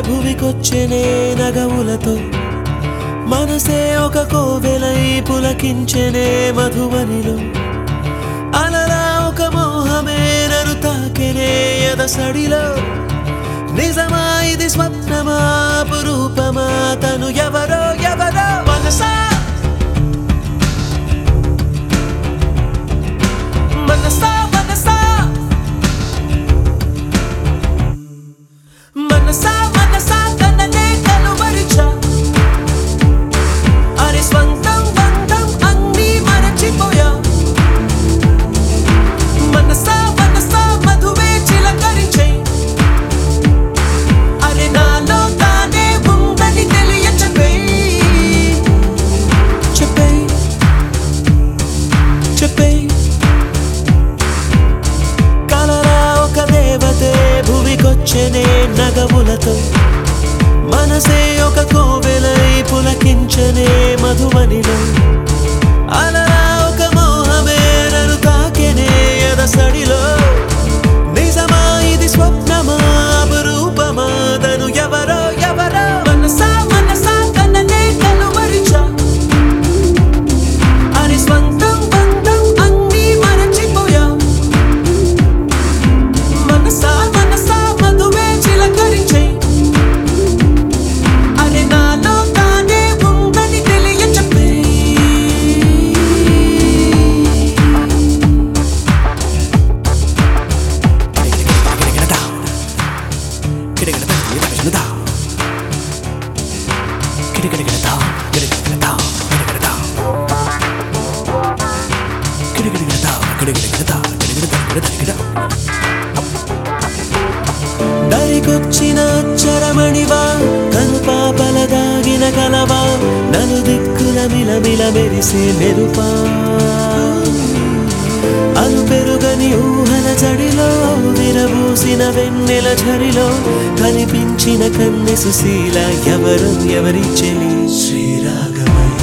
భువికొచ్చెనే నగవులతో మనసే ఒక కోవెలై పులకించెనే మధువనిలో అలలా ఒక మోహమే నన్ను తాకెనే ఎదసడిలో నిజమా ఇది స్వప్నమా పురూపమా తను ఎవరో ఎవరో మనసా మనసా మనసా మనసా మనసా తననే కలువరిచా అరే స్వంతం బంధం అన్నీ మరచిపోయా మనసా మనసా మధువే చిలకరించే అరే నాలో తానే ఉందని తెలియ చెప్పే చెప్పే చెప్పే కలరా ఒక దేవతే భువికొచ్చెనే నగములతో మనసే ఒక కోవెలై పులకించనే మధువనిలో అలరా ఒక మోహమే నన్ను తాకెనే ఎదసడిలో నిజమా ఇది స్వప్నమా అపురూపమా తను ఎవరో ఎవరో మనసా మనసా తననే కలువరిచా అరి స్వంతం బంధం అన్నీ మరచిపోయా మనసా మనసా మధువే చిలకరించే అరే నాలో తానే ఉందని తెలియ చెప్పే దరికొచ్చిన అచ్చరమణివా కను పాపల దాగిన కలవా నలు దిక్కుల మిలమిల మెరిసే మెరుపా అలు పెరుగని ఊహల జడిలో విరబూసిన వెన్నెల ఝరిలో కనిపించిన కన్నె సుశీల ఎవరు ఎవరి చెలి శ్రీరాగమై